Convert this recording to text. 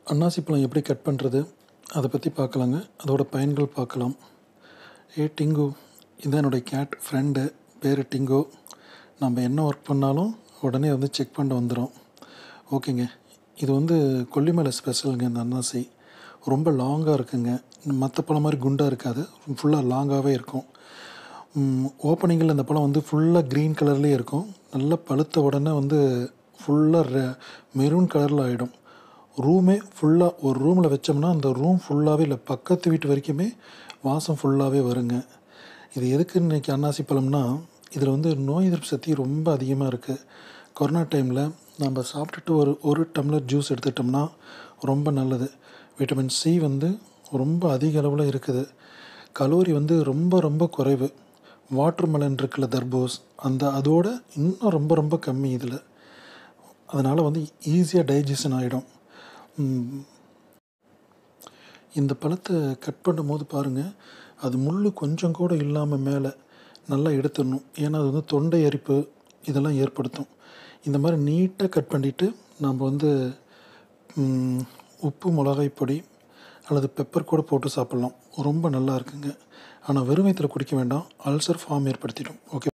அன்னாசி பழம் எப்படி கட் பண்ணுறது அதை பற்றி பார்க்கலாங்க அதோட பயன்கள் பார்க்கலாம் ஏ டிங்கு இதான் என்னுடைய கேட் ஃப்ரெண்டு பேர் டிங்கோ நம்ம என்ன ஒர்க் பண்ணாலும் உடனே வந்து செக் பண்ண வந்துடும் ஓகேங்க இது வந்து கொல்லிமலை ஸ்பெஷலுங்க இந்த அன்னாசி ரொம்ப லாங்காக இருக்குங்க மற்ற பழம் மாதிரி குண்டாக இருக்காது ஃபுல்லாக லாங்காகவே இருக்கும் ஓப்பனிங்கில் இந்த பழம் வந்து ஃபுல்லாக க்ரீன் கலர்லேயே இருக்கும் நல்லா பழுத்த உடனே வந்து ஃபுல்லாக மெரூன் கலரில் ஆகிடும் ரூமே ஃபுல்லாக ஒரு ரூமில் வச்சோம்னா அந்த ரூம் ஃபுல்லாகவே இல்லை பக்கத்து வீட்டு வரைக்குமே வாசம் ஃபுல்லாகவே வருங்க இது எதுக்கு இன்றைக்கி அன்னாசி பழம்னா இதில் வந்து நோய் எதிர்ப்பு சக்தி ரொம்ப அதிகமாக இருக்குது கொரோனா டைமில் நம்ம சாப்பிட்டுட்டு ஒரு ஒரு டம்ளர் ஜூஸ் எடுத்துக்கிட்டோம்னா ரொம்ப நல்லது விட்டமின் சி வந்து ரொம்ப அதிக அளவில் இருக்குது கலோரி வந்து ரொம்ப ரொம்ப குறைவு வாட்டர் மெலன் இருக்குல்ல தர்பூஸ் அந்த அதோட இன்னும் ரொம்ப ரொம்ப கம்மி இதில் அதனால் வந்து ஈஸியாக டைஜஷன் ஆகிடும் இந்த பழத்தை கட் பண்ணும்போது பாருங்கள் அது முள் கொஞ்சம் கூட இல்லாமல் மேலே நல்லா எடுத்துடணும் ஏன்னா அது வந்து தொண்டை அரிப்பு இதெல்லாம் ஏற்படுத்தும் இந்த மாதிரி நீட்டாக கட் பண்ணிவிட்டு நம்ம வந்து உப்பு மிளகாய் பொடி அல்லது பெப்பர் கூட போட்டு சாப்பிட்லாம் ரொம்ப நல்லா இருக்குங்க ஆனால் வெறும் வயிற்றில் குடிக்க வேண்டாம் அல்சர் ஃபார்ம் ஏற்படுத்திடும் ஓகே